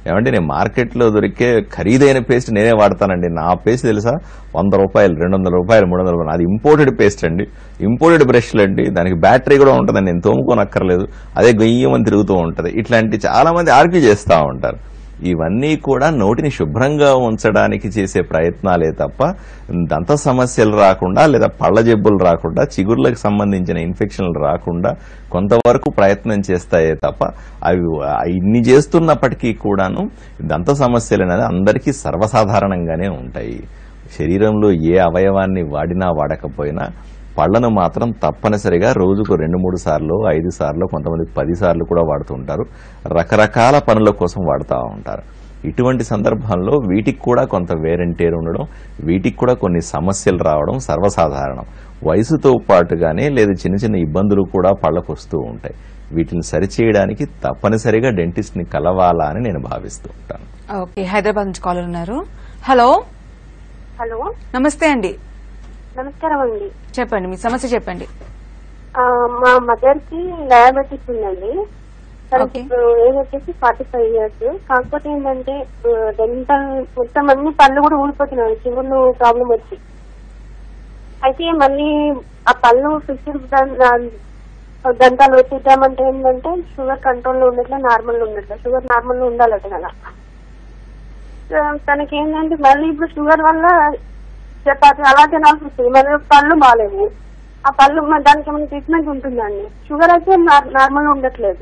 ఏమంటే నేను మార్కెట్లో దొరికే ఖరీదైన పేస్ట్ నేనే వాడతానండి నా పేస్ట్ తెలుసా వంద రూపాయలు రెండు వందల రూపాయలు మూడు వందల రూపాయలు అది ఇంపోర్టెడ్ పేస్ట్ అండి ఇంపోర్టెడ్ బ్రష్లు అండి దానికి బ్యాటరీ కూడా ఉంటుందండి నేను తోముకోనక్కర్లేదు అదే గొయ్యమని తిరుగుతూ ఉంటుంది ఇట్లాంటి చాలా మంది ఆర్గ్యూ చేస్తూ ఉంటారు ఇవన్నీ కూడా నోటిని శుభ్రంగా ఉంచడానికి చేసే ప్రయత్నాలే తప్ప దంత సమస్యలు రాకుండా లేదా పళ్ళ జబ్బులు రాకుండా చిగుర్లకు సంబంధించిన ఇన్ఫెక్షన్లు రాకుండా కొంతవరకు ప్రయత్నం చేస్తాయే తప్ప అవి ఇన్ని చేస్తున్నప్పటికీ కూడాను దంత సమస్యలు అనేది అందరికీ సర్వసాధారణంగానే ఉంటాయి శరీరంలో ఏ అవయవాన్ని వాడినా వాడకపోయినా పళ్ళను మాత్రం తప్పనిసరిగా రోజుకు రెండు మూడు సార్లు ఐదు సార్లు కొంతమంది పది సార్లు కూడా వాడుతుంటారు రకరకాల పనుల కోసం వాడుతూ ఉంటారు ఇటువంటి సందర్భంలో వీటికి కూడా కొంత వేరంటేరు ఉండడం వీటికి కూడా కొన్ని సమస్యలు రావడం సర్వసాధారణం వయసుతో పాటుగానే లేదా చిన్న చిన్న ఇబ్బందులు కూడా పళ్ళకు వస్తూ ఉంటాయి వీటిని సరిచేయడానికి తప్పనిసరిగా డెంటిస్ట్ ని కలవాలా అని నేను భావిస్తూ ఉంటాను ఓకే హైదరాబాద్ నుంచి కాలర్ ఉన్నారు హలో హలో నమస్తే అండి నమస్కారం అండి చెప్పండి మీ సమస్య చెప్పండి ఆ, మా మదర్ కి డయాబెటీస్ ఉందండి తనకి Okay. ఇప్పుడు ఏజ్ వచ్చేసి ఫార్టీ ఫైవ్ ఇయర్స్ కాకపోతే ఏంటంటే డెంటల్ మొత్తం అన్ని పళ్ళు కూడా ఊడిపోతున్నాయి చిగుళ్ళు ప్రాబ్లం వచ్చి అయితే మళ్ళీ ఆ పళ్ళు ఫిక్స్డ్ దంతాలు వచ్చిద్దామంటే ఏంటంటే షుగర్ కంట్రోల్ లో ఉన్నట్లే నార్మల్ ఉన్నట్లే షుగర్ నార్మల్ లో ఉండాలట కదా సో తనకి ఏంటంటే మళ్ళీ ఇప్పుడు షుగర్ వల్ల చపాతి అలా తినాల్సి వస్తుంది మళ్ళీ పళ్ళు బాగాలేవు ఆ పళ్ళు మరి దానికి ఏమైనా ట్రీట్మెంట్ ఉంటుందండి షుగర్ అయితే నార్మల్ ఉండట్లేదు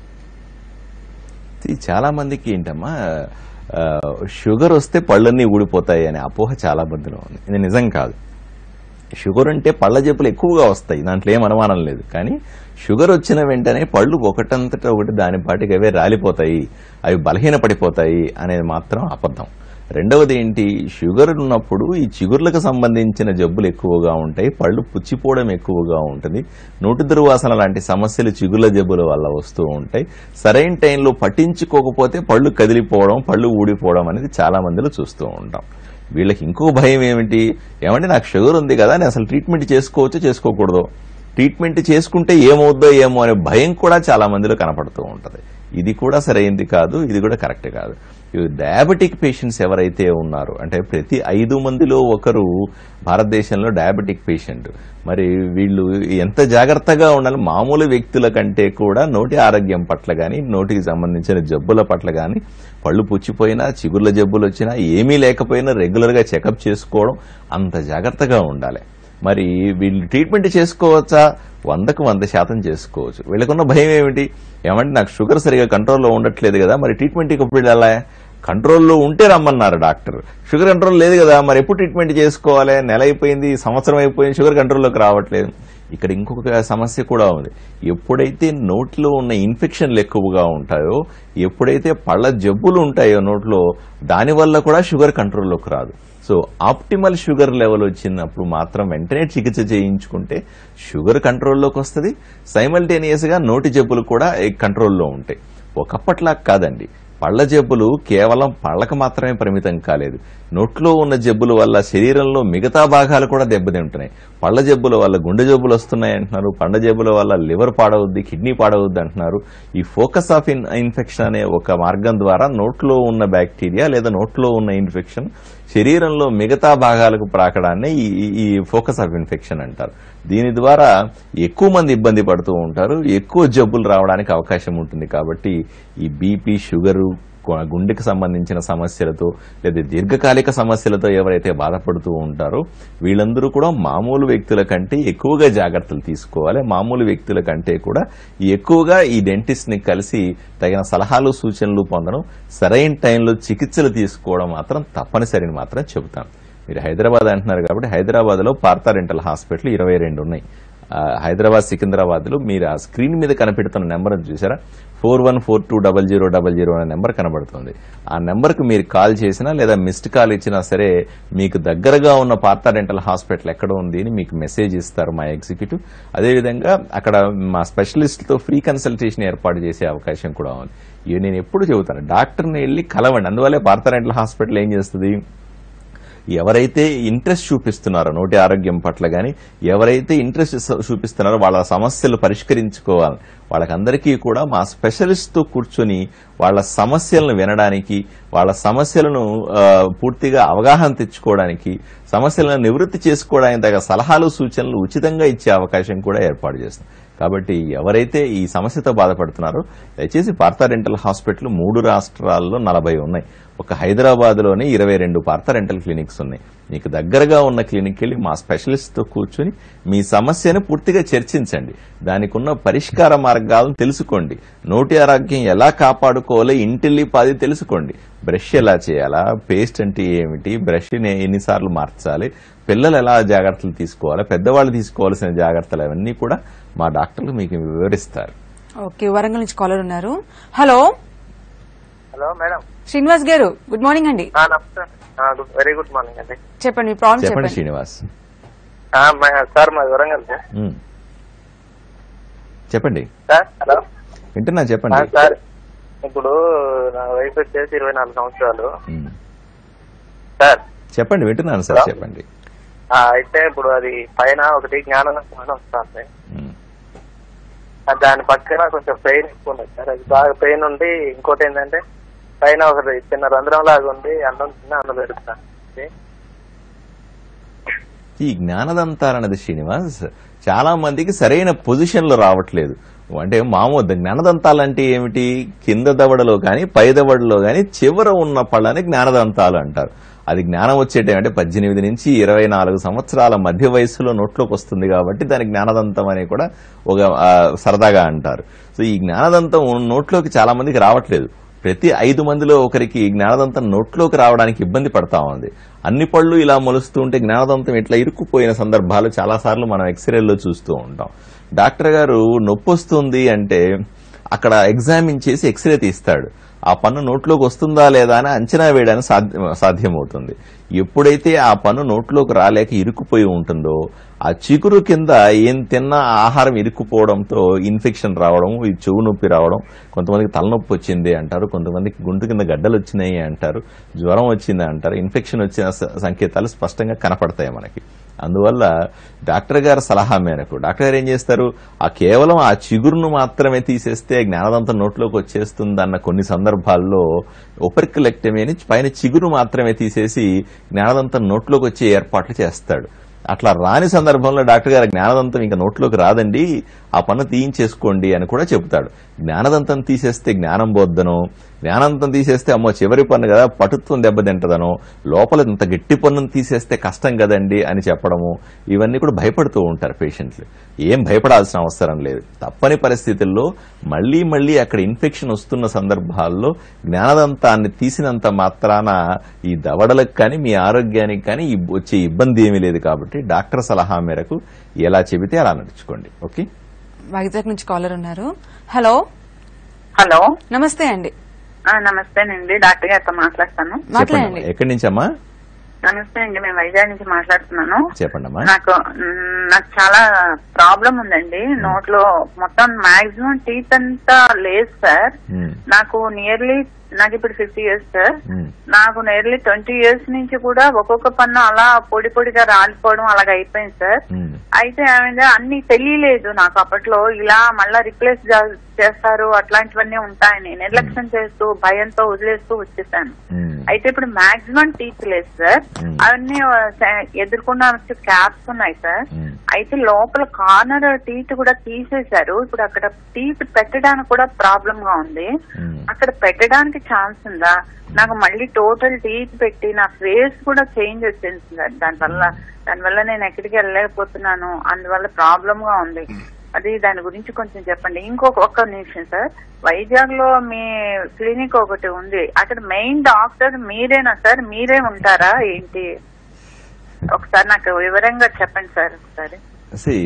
ఇది చాలా మందికి ఏంటమ్మా ఆ, షుగర్ వస్తే పళ్ళన్నీ ఊడిపోతాయి అనే అపోహ చాలా మందిలో ఉంది ఇది నిజం కాదు షుగర్ అంటే పళ్ళ జబ్బులు ఎక్కువగా వస్తాయి దాంట్లో ఏం అనుమానం లేదు కానీ షుగర్ వచ్చిన వెంటనే పళ్ళు ఒకటంతట ఒకటి దాని పాటికి అవే రాలిపోతాయి అవి బలహీనపడిపోతాయి అనేది మాత్రం అబద్ధం రెండవది ఏంటి షుగర్ ఉన్నప్పుడు ఈ చిగుర్లకు సంబంధించిన జబ్బులు ఎక్కువగా ఉంటాయి పళ్ళు పుచ్చిపోవడం ఎక్కువగా ఉంటుంది నోటి దుర్వాసన లాంటి సమస్యలు చిగుర్ల జబ్బుల వల్ల వస్తూ ఉంటాయి సరైన టైంలో పట్టించుకోకపోతే పళ్ళు కదిలిపోవడం పళ్ళు ఊడిపోవడం అనేది చాలా మందిలో చూస్తూ ఉంటాం వీళ్ళకి ఇంకో భయం ఏమిటి ఏమంటే నాకు షుగర్ ఉంది కదా నేను అసలు ట్రీట్మెంట్ చేసుకోవచ్చో చేసుకోకూడదు ట్రీట్మెంట్ చేసుకుంటే ఏమవుద్దో ఏమో అనే భయం కూడా చాలా మందిలో కనపడుతూ ఉంటది ఇది కూడా సరైంది కాదు ఇది కూడా కరెక్ట్ కాదు ఈ డయాబెటిక్ పేషెంట్స్ ఎవరైతే ఉన్నారో అంటే ప్రతి ఐదు మందిలో ఒకరు భారతదేశంలో డయాబెటిక్ పేషెంట్ మరి వీళ్ళు ఎంత జాగ్రత్తగా ఉండాలి మామూలు వ్యక్తుల కంటే కూడా నోటి ఆరోగ్యం పట్ల కానీ నోటికి సంబంధించిన జబ్బుల పట్ల కానీ పళ్ళు పుచ్చిపోయినా చిగుర్ల జబ్బులు వచ్చినా ఏమీ లేకపోయినా రెగ్యులర్ గా చెకప్ చేసుకోవడం అంత జాగ్రత్తగా ఉండాలి మరి వీళ్ళు ట్రీట్మెంట్ చేసుకోవచ్చా వందకు వంద శాతం చేసుకోవచ్చు వీళ్ళకున్న భయం ఏమిటి ఏమంటే నాకు షుగర్ సరిగా కంట్రోల్లో ఉండట్లేదు కదా మరి ట్రీట్మెంట్ ఎప్పుడు వెళ్ళాలా కంట్రోల్లో ఉంటే రమ్మన్నారు డాక్టర్ షుగర్ కంట్రోల్ లేదు కదా మరి ఎప్పుడు ట్రీట్మెంట్ చేసుకోవాలి నెల అయిపోయింది సంవత్సరం అయిపోయింది షుగర్ కంట్రోల్లోకి రావట్లేదు ఇక్కడ ఇంకొక సమస్య కూడా ఉంది ఎప్పుడైతే నోట్లో ఉన్న ఇన్ఫెక్షన్లు ఎక్కువగా ఉంటాయో ఎప్పుడైతే పళ్ళ జబ్బులు ఉంటాయో నోట్లో దానివల్ల కూడా షుగర్ కంట్రోల్లోకి రాదు సో ఆప్టిమల్ షుగర్ లెవెల్ వచ్చినప్పుడు మాత్రం వెంటనే చికిత్స చేయించుకుంటే షుగర్ కంట్రోల్లోకి వస్తుంది సైమల్టేనియస్ గా నోటి జబ్బులు కూడా కంట్రోల్లో ఉంటాయి ఒకప్పట్లా కాదండి పళ్ళ జబ్బులు కేవలం పళ్ళకు మాత్రమే పరిమితం కాలేదు నోట్లో ఉన్న జబ్బుల వల్ల శరీరంలో మిగతా భాగాలు కూడా దెబ్బతింటున్నాయి పళ్ళ జబ్బుల వల్ల గుండె జబ్బులు వస్తున్నాయి అంటున్నారు పండ్ల జబ్బుల వల్ల లివర్ పాడవుద్ది కిడ్నీ పాడవుద్ది అంటున్నారు ఈ ఫోకస్ ఆఫ్ ఇన్ ఇన్ఫెక్షన్ అనే ఒక మార్గం ద్వారా నోట్లో ఉన్న బ్యాక్టీరియా లేదా నోట్లో ఉన్న ఇన్ఫెక్షన్ శరీరంలో మిగతా భాగాలకు ప్రాకడాన్ని ఈ- ఈ- ఈ ఫోకస్ ఆఫ్ ఇన్ఫెక్షన్ అంటారు దీని ద్వారా ఎక్కువ మంది ఇబ్బంది పడుతూ ఉంటారు ఎక్కువ జబ్బులు రావడానికి అవకాశం ఉంటుంది కాబట్టి ఈ బీపీ షుగరు గు- గుండెకి సంబంధించిన సమస్యలతో లేదా దీర్ఘకాలిక సమస్యలతో ఎవరైతే బాధపడుతూ ఉంటారో వీళ్ళందరూ కూడా మామూలు వ్యక్తుల కంటే ఎక్కువగా జాగ్రత్తలు తీసుకోవాలి మామూలు వ్యక్తుల కంటే కూడా ఎక్కువగా ఈ డెంటిస్ట్ ని కలిసి తగిన సలహాలు సూచనలు పొందడం సరైన టైంలో చికిత్సలు తీసుకోవడం మాత్రం తప్పనిసరిని మాత్రం చెబుతాను మీరు హైదరాబాద్ అంటున్నారు కాబట్టి హైదరాబాద్ లో పార్థా రెంటల్ హాస్పిటల్ ఇరవై రెండు ఉన్నాయి ఆ, హైదరాబాద్ సికింద్రాబాద్ లో మీరు ఆ స్క్రీన్ మీద కనిపెడుతున్న నెంబర్ చూసారా four one four two double zero double zero అనే నెంబర్ కనబడుతుంది ఆ నెంబర్ కు మీరు కాల్ చేసినా లేదా మిస్డ్ కాల్ ఇచ్చినా సరే మీకు దగ్గరగా ఉన్న పార్థా డెంటల్ హాస్పిటల్ ఎక్కడ ఉంది అని మీకు మెసేజ్ ఇస్తారు మా ఎగ్జిక్యూటివ్ అదేవిధంగా అక్కడ మా స్పెషలిస్ట్ తో ఫ్రీ కన్సల్టేషన్ ఏర్పాటు చేసే అవకాశం కూడా ఉంది ఇవి నేను ఎప్పుడు చెబుతాను డాక్టర్ని వెళ్ళి కలవండి అందువల్లే పార్థా డెంటల్ హాస్పిటల్ ఏం చేస్తుంది ఎవరైతే ఇంట్రెస్ట్ చూపిస్తున్నారో నోటి ఆరోగ్యం పట్ల గాని ఎవరైతే ఇంట్రెస్ట్ చూపిస్తున్నారో వాళ్ళ సమస్యలు పరిష్కరించుకోవాలి వాళ్ళకందరికీ కూడా మా స్పెషలిస్ట్ తో కూర్చొని వాళ్ళ సమస్యలను వినడానికి వాళ్ళ సమస్యలను ఆ, పూర్తిగా అవగాహన తెచ్చుకోవడానికి సమస్యలను నివృత్తి చేసుకోవడానికి తగ్గ సలహాలు సూచనలు ఉచితంగా ఇచ్చే అవకాశం కూడా ఏర్పాటు చేస్తాం కాబట్టి ఎవరైతే ఈ సమస్యతో బాధపడుతున్నారో దయచేసి పార్థ రెంటల్ హాస్పిటల్ మూడు రాష్ట్రాల్లో నలభై ఉన్నాయి ఒక హైదరాబాద్ లోనే ఇరవై రెండు పార్థ రెంటల్ క్లినిక్స్ ఉన్నాయి మీకు దగ్గరగా ఉన్న క్లినిక్ వెళ్ళి మా స్పెషలిస్ట్ తో కూర్చుని మీ సమస్యను పూర్తిగా చర్చించండి దానికి ఉన్న పరిష్కార మార్గాలను తెలుసుకోండి నోటి ఆరోగ్యం ఎలా కాపాడుకోవాలో ఇంటిల్లి పాది తెలుసుకోండి బ్రష్ ఎలా చేయాలా పేస్ట్ అంటే ఏమిటి బ్రష్ ఎన్నిసార్లు మార్చాలి పిల్లలు ఎలా జాగ్రత్తలు తీసుకోవాలి పెద్దవాళ్ళు తీసుకోవాల్సిన జాగ్రత్తలు అవన్నీ కూడా మా డాక్టర్లు మీకు వివరిస్తారు ఓకే వరంగల్ నుంచి కాలర్ ఉన్నారు హలో హలో మేడం శ్రీనివాస్ గారు గుడ్ మార్నింగ్ అండి ఆ, నమస్తే వెరీ గుడ్ మార్నింగ్ అండి చెప్పండి మీ ప్రాబ్లం చెప్పండి చెప్పండి శ్రీనివాస్ ఆ, మా- సార్ మాది వరంగల్ సార్ ఉమ్. చెప్పండి సార్ హలో వింటున్నా ఆ, చెప్పండి సార్ ఇప్పుడు నా వయసు వచ్చేసి ఇరవై నాలుగు సంవత్సరాలు ఉమ్. సార్ చెప్పండి వింటున్నాను సార్ హలో? చెప్పండి ఆ, అయితే ఇప్పుడు అది పైన ఒకటి జ్ఞానం వస్తుంది ఉమ్. ఆ, దాని పక్కన కొంచెం పెయిన్ ఎక్కువ ఉంది సార్ అది బాగా పెయిన్ ఉండి ఇంకోటి ఏంటంటే పైన ఒకటి చిన్న రంధ్రం లాగా ఉంది అన్నం తిన్న అన్నం పెడుతున్నాను ఈ జ్ఞానదంతాలన్నది శ్రీనివాస్ చాలా మందికి సరైన పొజిషన్ లో రావట్లేదు అంటే మామూలు జ్ఞానదంతాలు అంటే ఏమిటి కింద దవడలో కానీ పై దవడలో కానీ చివర ఉన్న పళ్ళని జ్ఞానదంతాలు అంటారు అది జ్ఞానం వచ్చేటి అంటే పద్దెనిమిది నుంచి ఇరవై నాలుగు సంవత్సరాల మధ్య వయసులో నోట్లోకి వస్తుంది కాబట్టి దాని జ్ఞానదంతం అని కూడా ఒక ఆ, సరదాగా అంటారు సో ఈ జ్ఞానదంతం నోట్లోకి చాలా మందికి రావట్లేదు ప్రతి ఐదు మందిలో ఒకరికి జ్ఞానదంతం నోట్లోకి రావడానికి ఇబ్బంది పడతా ఉంది అన్ని పళ్ళు ఇలా మొలుస్తూ ఉంటే జ్ఞానదంతం ఇట్లా ఇరుక్కుపోయిన సందర్భాలు చాలా సార్లు మనం ఎక్స్రేల్లో చూస్తూ ఉంటాం డాక్టర్ గారు నొప్పి వస్తుంది అంటే అక్కడ ఎగ్జామిన్ చేసి ఎక్స్రే తీస్తాడు ఆ పన్ను నోట్లోకి వస్తుందా లేదా అని అంచనా వేయడానికి సాధ్య సాధ్యమవుతుంది ఎప్పుడైతే ఆ పన్ను నోట్లోకి రాలేక ఇరుక్కుపోయి ఉంటుందో ఆ చిగురు కింద ఏం తిన్నా ఆహారం ఇరుక్కుపోవడంతో ఇన్ఫెక్షన్ రావడం ఈ చెవు నొప్పి రావడం కొంతమందికి తలనొప్పి వచ్చింది అంటారు కొంతమందికి గుంటు కింద గడ్డలు వచ్చినాయి అంటారు జ్వరం వచ్చింది అంటారు ఇన్ఫెక్షన్ వచ్చిన స- సంకేతాలు స్పష్టంగా కనపడతాయి మనకి అందువల్ల డాక్టర్ గారి సలహా మేరకు డాక్టర్ గారు ఏం చేస్తారు ఆ కేవలం ఆ చిగురును మాత్రమే తీసేస్తే జ్ఞానదంతం నోట్లోకి వచ్చేస్తుందన్న కొన్ని సందర్భాల్లో ఒపరికలెక్టమీ అని పైన చిగురు మాత్రమే తీసేసి జ్ఞానదంతం నోట్లోకి వచ్చే ఏర్పాట్లు చేస్తాడు అట్లా రాని సందర్భంలో డాక్టర్ గారు జ్ఞానదంతం ఇంకా నోట్లోకి రాదండి ఆ పన్ను తీయించేసుకోండి అని కూడా చెబుతాడు జ్ఞానదంతం తీసేస్తే జ్ఞానం బోద్దనో జ్ఞానంతం తీసేస్తే అమ్మో చివరి పన్ను కదా పటుత్వం దెబ్బతింటదనో లోపల ఇంత గట్టి పన్నును తీసేస్తే కష్టం కదండి అని చెప్పడము ఇవన్నీ కూడా భయపడుతూ ఉంటారు పేషెంట్లు ఏం భయపడాల్సిన అవసరం లేదు తప్పని పరిస్థితుల్లో మళ్లీ మళ్లీ అక్కడ ఇన్ఫెక్షన్ వస్తున్న సందర్భాల్లో జ్ఞానదంతాన్ని తీసినంత మాత్రాన ఈ దవడలకు కానీ మీ ఆరోగ్యానికి కానీ ఇబ్- వచ్చే ఇబ్బంది ఏమీ లేదు కాబట్టి డాక్టర్ సలహా మేరకు ఎలా చెబితే అలా నడుచుకోండి ఓకే వైజాగ్ నుంచి కాలర్ ఉన్నారు హలో హలో నమస్తే అండి ఆ, నమస్తేనండి డాక్టర్ గారితో మాట్లాడతాను మాట్లాడండి చెప్పండి ఎక్కడి నుంచమ్మా నమస్తే అండి మేము వైజాగ్ నుంచి మాట్లాడుతున్నాను చెప్పండమ్మా నాకు మ్, నాకు చాలా ప్రాబ్లం ఉందండి నోట్లో మొత్తం మాక్సిమం టీత్ అంతా లేదు సార్ ఉమ్, నాకు నియర్లీ నాకు ఇప్పుడు ఫిఫ్టీ ఇయర్స్ సార్ ఉమ్, నాకు నియర్లీ ట్వంటీ ఇయర్స్ నుంచి కూడా ఒక్కొక్క పన్ను అలా పొడి పొడిగా రాలిపోవడం అలాగ అయిపోయింది సార్ ఉమ్, అయితే ఏమైంది అన్ని తెలియలేదు నాకు అప్పట్లో ఇలా మళ్ళా రిప్లేస్ చేస్తారు అట్లాంటివన్నీ ఉంటాయని నిర్లక్ష్యం చేస్తూ భయంతో వదిలేస్తూ వచ్చేసాను ఉమ్, అయితే ఇప్పుడు మాక్సిమం టీత్ లేదు సార్ Hmm. అవన్నీ ఎదుర్కొన్న క్యాప్స్ ఉన్నాయి సార్ ఉమ్. అయితే లోపల కార్నర్ టీత్ కూడా తీసేశారు ఇప్పుడు అక్కడ టీత్ పెట్టడానికి కూడా ప్రాబ్లం గా ఉంది ఉమ్. అక్కడ పెట్టడానికి ఛాన్స్ ఉందా నాకు మళ్ళీ టోటల్ టీత్ పెట్టి నా ఫేస్ కూడా చేంజ్ వచ్చింది సార్ దానివల్ల దానివల్ల నేను ఎక్కడికి వెళ్ళలేకపోతున్నాను అందువల్ల ప్రాబ్లం గా ఉంది అది దాని గురించి కొంచెం చెప్పండి ఇంకొక ఒక్క నిమిషం సార్ వైజాగ్ లో మీ క్లినిక్ ఒకటి ఉంది అక్కడ మెయిన్ డాక్టర్ మీరేనా సార్ మీరే ఉంటారా ఏంటి ఒకసారి నాకు వివరంగా చెప్పండి సార్ ఒకసారి See,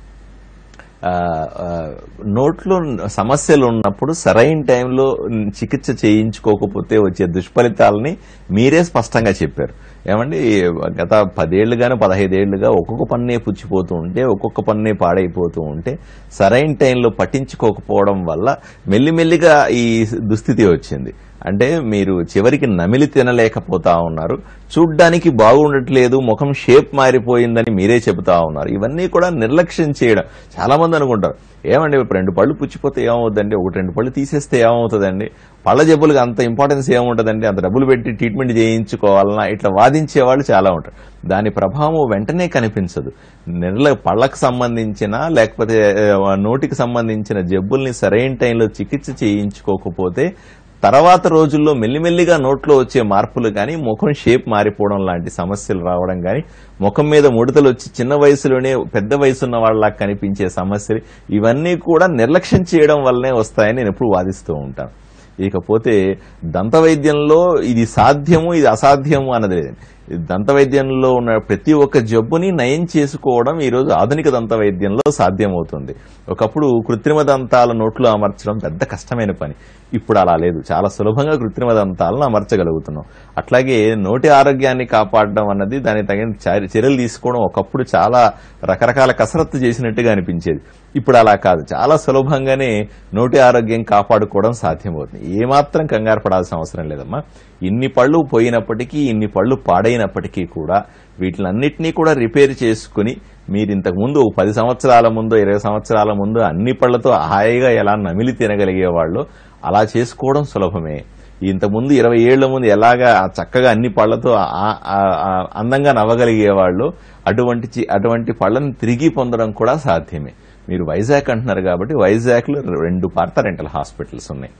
ఆ, ఆ, నోట్లో సమస్యలు ఉన్నప్పుడు సరైన టైంలో చికిత్స చేయించుకోకపోతే వచ్చే దుష్ఫలితాలని మీరే స్పష్టంగా చెప్పారు ఏమండి గత పదేళ్లుగాను పదహైదేళ్లుగా ఒక్కొక్క పన్నే పుచ్చిపోతూ ఉంటే ఒక్కొక్క పన్నే పాడైపోతూ ఉంటే సరైన టైంలో పట్టించుకోకపోవడం వల్ల మెల్లిమెల్లిగా ఈ దుస్థితి వచ్చింది అంటే మీరు చివరికి నమిలి తినలేకపోతా ఉన్నారు చూడ్డానికి బాగుండట్లేదు ముఖం షేప్ మారిపోయిందని మీరే చెబుతా ఉన్నారు ఇవన్నీ కూడా నిర్లక్ష్యం చేయడం చాలా మంది అనుకుంటారు ఏమండి ఇప్పుడు రెండు పళ్ళు పుచ్చిపోతే ఏమవుతుందండి ఒకటి రెండు పళ్ళు తీసేస్తే ఏమవుతుందండి పళ్ళ జబ్బులకు అంత ఇంపార్టెన్స్ ఏముంటుందండి అంత డబ్బులు పెట్టి ట్రీట్మెంట్ చేయించుకోవాలన్నా ఇట్లా వాదించే వాళ్ళు చాలా ఉంటారు దాని ప్రభావం వెంటనే కనిపించదు నిర్ల పళ్ళకు సంబంధించిన లేకపోతే ఆ, నోటికి సంబంధించిన జబ్బుల్ని సరైన టైంలో చికిత్స చేయించుకోకపోతే తర్వాత రోజుల్లో మెల్లిమెల్లిగా నోట్లో వచ్చే మార్పులు కానీ ముఖం షేప్ మారిపోవడం లాంటి సమస్యలు రావడం కానీ ముఖం మీద ముడతలు వచ్చి చిన్న వయసులోనే పెద్ద వయసున్న వాళ్ళ కనిపించే సమస్యలు ఇవన్నీ కూడా నిర్లక్ష్యం చేయడం వల్లనే వస్తాయని నేను ఎప్పుడు వాదిస్తూ ఉంటాను ఇకపోతే దంత వైద్యంలో ఇది సాధ్యము ఇది అసాధ్యము అన్నది లేదండి దంత వైద్యంలో ఉన్న ప్రతి ఒక్క జబ్బుని నయం చేసుకోవడం ఈ రోజు ఆధునిక దంత వైద్యంలో సాధ్యమవుతుంది ఒకప్పుడు కృత్రిమ దంతాల నోట్లో అమర్చడం పెద్ద కష్టమైన పని ఇప్పుడు అలా లేదు చాలా సులభంగా కృత్రిమ దంతాలను అమర్చగలుగుతున్నాం అట్లాగే నోటి ఆరోగ్యాన్ని కాపాడడం అన్నది దానికి తగిన చర్య- చర్యలు తీసుకోవడం ఒకప్పుడు చాలా రకరకాల కసరత్తు చేసినట్టుగా అనిపించేది ఇప్పుడు అలా కాదు చాలా సులభంగానే నోటి ఆరోగ్యం కాపాడుకోవడం సాధ్యమవుతుంది ఏమాత్రం కంగారు పడాల్సిన అవసరం లేదమ్మా ఇన్ని పళ్ళు పోయినప్పటికీ ఇన్ని పళ్ళు పాడైనప్పటికీ కూడా వీటిలన్నిటినీ కూడా రిపేర్ చేసుకుని మీరు ఇంతకు ముందు ఒక పది సంవత్సరాల ముందు ఇరవై సంవత్సరాల ముందు అన్ని పళ్ళతో హాయిగా ఎలా నమిలి తినగలిగేవాళ్ళు అలా చేసుకోవడం సులభమే ఇంతకుముందు ఇరవై ఏళ్ల ముందు ఎలాగా చక్కగా అన్ని పళ్ళతో ఆ- ఆ- ఆ అందంగా నవ్వగలిగేవాళ్ళు అటువంటి చి- అటువంటి పళ్ళని తిరిగి పొందడం కూడా సాధ్యమే మీరు వైజాగ్ అంటున్నారు కాబట్టి వైజాగ్ లో రెండు పార్త రెంటల్ హాస్పిటల్స్ ఉన్నాయి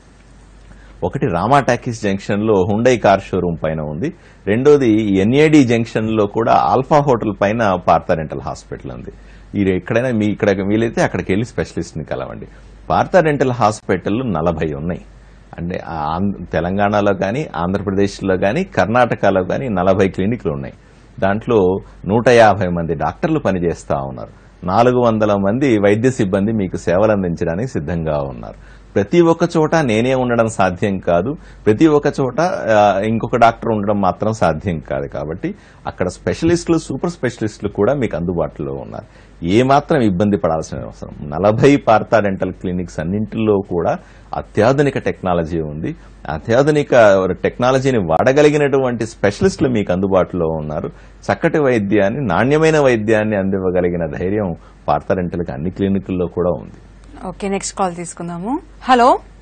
ఒకటి రామా టాకీస్ జంక్షన్ లో హుండై కార్ షోరూమ్ పైన ఉంది రెండోది ఎన్ఏడి జంక్షన్ లో కూడా ఆల్ఫా హోటల్ పైన పార్థ రెంటల్ హాస్పిటల్ ఉంది మీరు ఎక్కడైనా మీ ఇక్కడ వీలైతే అక్కడికి వెళ్ళి స్పెషలిస్ట్ ని కలవండి పార్థ రెంటల్ హాస్పిటల్ నలభై ఉన్నాయి అంటే ఆ ఆంధ్ర- తెలంగాణలో కానీ ఆంధ్రప్రదేశ్లో కానీ కర్ణాటకలో కానీ నలభై క్లినిక్లు ఉన్నాయి దాంట్లో నూట యాభై మంది డాక్టర్లు పనిచేస్తా ఉన్నారు నాలుగు వందల మంది వైద్య సిబ్బంది మీకు సేవలు అందించడానికి సిద్ధంగా ఉన్నారు ప్రతి ఒక్క చోట నేనే ఉండడం సాధ్యం కాదు ప్రతి ఒక్క చోట ఆ, ఇంకొక డాక్టర్ ఉండడం మాత్రం సాధ్యం కాదు కాబట్టి అక్కడ స్పెషలిస్టులు సూపర్ స్పెషలిస్టులు కూడా మీకు అందుబాటులో ఉన్నారు ఏ మాత్రం ఇబ్బంది పడాల్సిన అవసరం నలభై పార్థా డెంటల్ క్లినిక్స్ అన్నింటిలో కూడా అత్యాధునిక టెక్నాలజీ ఉంది అత్యాధునిక టెక్నాలజీని వాడగలిగినటువంటి స్పెషలిస్టులు మీకు అందుబాటులో ఉన్నారు చక్కటి వైద్యాన్ని నాణ్యమైన వైద్యాన్ని అందివ్వగలిగిన ధైర్యం పార్థా డెంటల్కి అన్ని క్లినికుల్లో కూడా ఉంది ఓకే నెక్స్ట్ కాల్ తీసుకుందాము హలో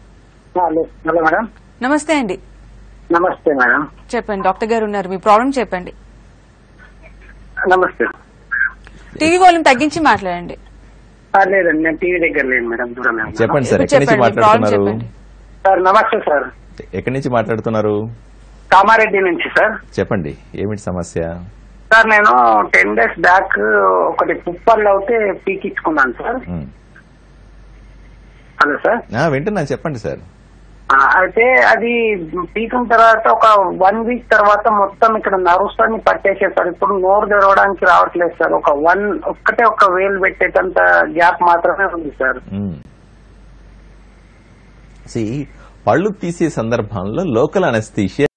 హలో హలో మేడం నమస్తే అండి నమస్తే మేడం చెప్పండి డాక్టర్ గారు ఉన్నారు మీ ప్రాబ్లం చెప్పండి నమస్తే టీవీ వాల్యూమ్ తగ్గించి మాట్లాడండి ఆ, లేదండి నేను టీవీ దగ్గర లేను మేడం దూరం చెప్పండి సార్ ఇప్పుడు ఎక్కడి నుంచి చెప్పండి ప్రాబ్లం మాట్లాడుతున్నారు చెప్పండి సార్ నమస్తే సార్ ఎక్కడి నుంచి మాట్లాడుతున్నారు కామారెడ్డి నుంచి సార్ చెప్పండి ఏమిటి సమస్య సార్ నేను టెన్ డేస్ బ్యాక్ ఒకటి పుప్పళ్ళు అవుతే పీకించుకున్నాను సార్ ఉమ్. హలో సార్ ఆ, వింటున్నాను చెప్పండి సార్ ఆ, అయితే అది పీకిన తర్వాత ఒక వన్ వీక్ తర్వాత మొత్తం ఇక్కడ నర్వ్స్ అన్ని పట్టేసే సార్ ఇప్పుడు నోరు తెరవడానికి రావట్లేదు సార్ ఒక వన్ ఒక్కటే ఒక వేలు పెట్టేటంత గ్యాప్ మాత్రమే ఉంది సార్ ఉమ్. See, పళ్ళు తీసే సందర్భంలో లోకల్ అనస్థీషియా